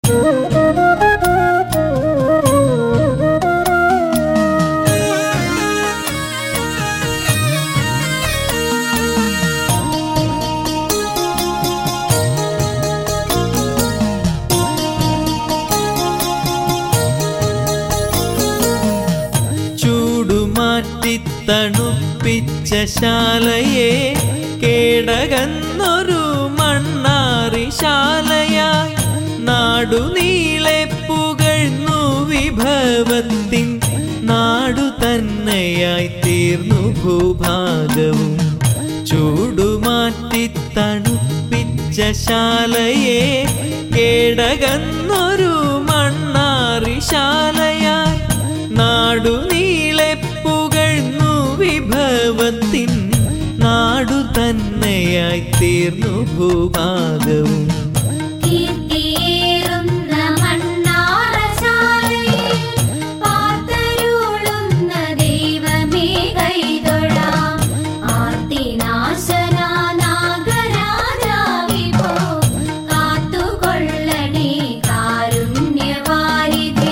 ചൂടുമാറ്റി തണുപ്പിച്ച ശാലയെ കേടകന്നൊരു മണ്ണാറി ശാലയായി നാടുനീളെ പുകഴ്ന്നു വിഭവത്തിൻ നാടു തന്നെയായി തീർന്നു ഭൂഭാഗവും ചൂടുമാറ്റി തണുപ്പിച്ച ശാലയെ കേടകന്നൊരു മണ്ണാറി ശാലയായി നാടുനീളെ പുകഴ്ന്നു വിഭവത്തിൻ നാടു തന്നെയായി തീർന്നു ഭൂഭാഗവും കീർത്തിയേറുന്ന മണ്ണാറശാലയിൽ പാർത്തരുളുന്ന ദൈവമേ കൈതൊഴാം. ആർത്തിനാശന നാഗരാജാവിഭോ കാത്തുകൊള്ളണേ കാരുണ്യവാരിധേ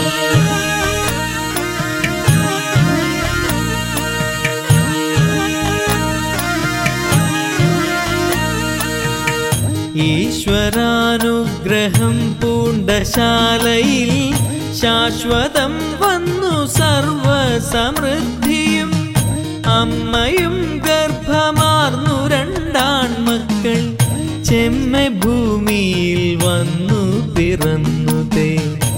ഈശ്വരാനുഗ്രഹം പൂണ്ടശാലയിൽ ശാശ്വതം വന്നു സർവസമൃദ്ധിയും അമ്മയും ഗർഭമാർന്നു രണ്ടാൺമക്കൾ ചെമ്മ ഭൂമിയിൽ വന്നു പിറന്നു തേ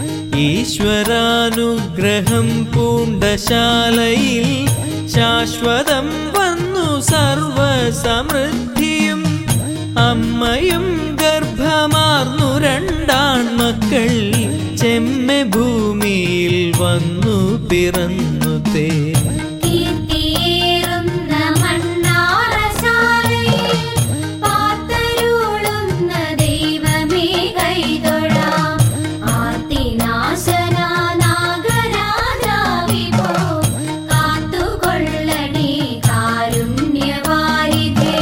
ഈശ്വരാനുഗ്രഹം പൂണ്ടശാലയിൽ ശാശ്വതം വന്നു സർവസമൃദ്ധിയും അമ്മയും ഗർഭമാർന്നു രണ്ടാൺമക്കൾ ചെമ്മ ഭൂമിയിൽ വന്നു പിറന്നു തേ കീർത്തിയേറുന്ന മണ്ണാറശാലയിൽ പാർത്തരുളുന്ന ദൈവമേ കൈതൊഴാം. ആർത്തിനാശന നാഗരാജാവിഭോ കാത്തുകൊള്ളണേ കാരുണ്യവാരിധേ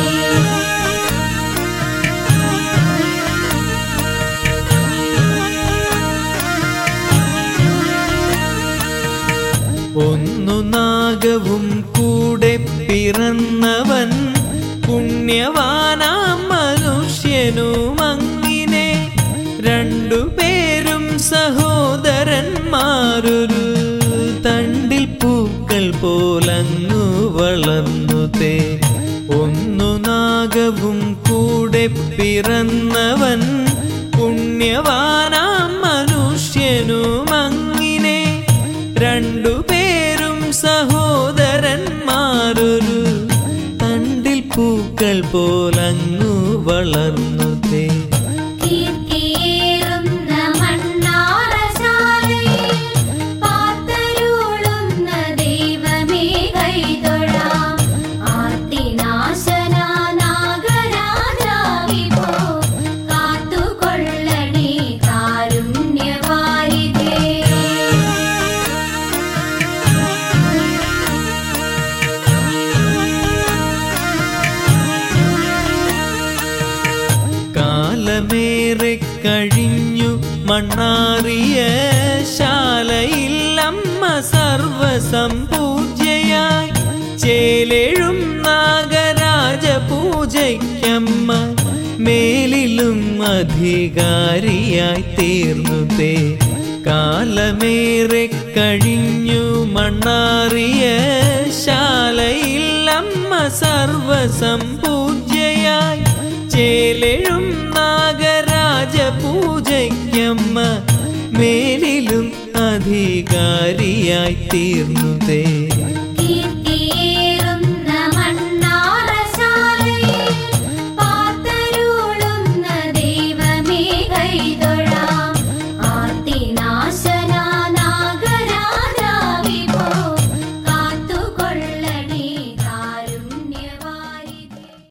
ഒന്നു നാഗവും കൂടെ പിറന്നവൻ പുണ്യവാനാം മനുഷ്യനും അങ്ങിനെ രണ്ടുപേരും സഹോദരന്മാരൊരു തണ്ടിൽ പൂക്കൾ പോലങ്ങു വളർന്നു തേ ഒന്നു നാഗവും കൂടെ പിറന്നവൻ പുണ്യവാനാം മനുഷ്യനും അങ്ങിനെ രണ്ടുപേരും സഹോദരന്മാരൊരു തണ്ടിൽ പൂക്കൾ പോലങ്ങു വളർന്നു തേ കീർത്തിയേറുന്ന മണ്ണാറശാലയിൽ പാർത്തരുളുന്ന ദൈവമേ കൈതൊഴാം. ആർത്തിനാശന നാഗരാജാവിഭോ കാത്തുകൊള്ളണേ കാരുണ്യവാരിധേ കാലമേറെ കഴിഞ്ഞു മണ്ണാറിയ ശാലയിൽ അമ്മ സർവസംപൂജ്യയായി ചേലെഴും നാഗരാജ പൂജയ്ക്കമ്മ മേലിലും അധികാരിയായി തീർന്നു തേ കാലമേറെ കഴിഞ്ഞു മണ്ണാറിയ ശാലയിൽ അമ്മ സർവസംപൂജ്യയായി ചേലെഴും നാഗരാജ പൂജയ്ക്കമ്മ മേലിലും അധികാരിയായി തീർന്നു തേ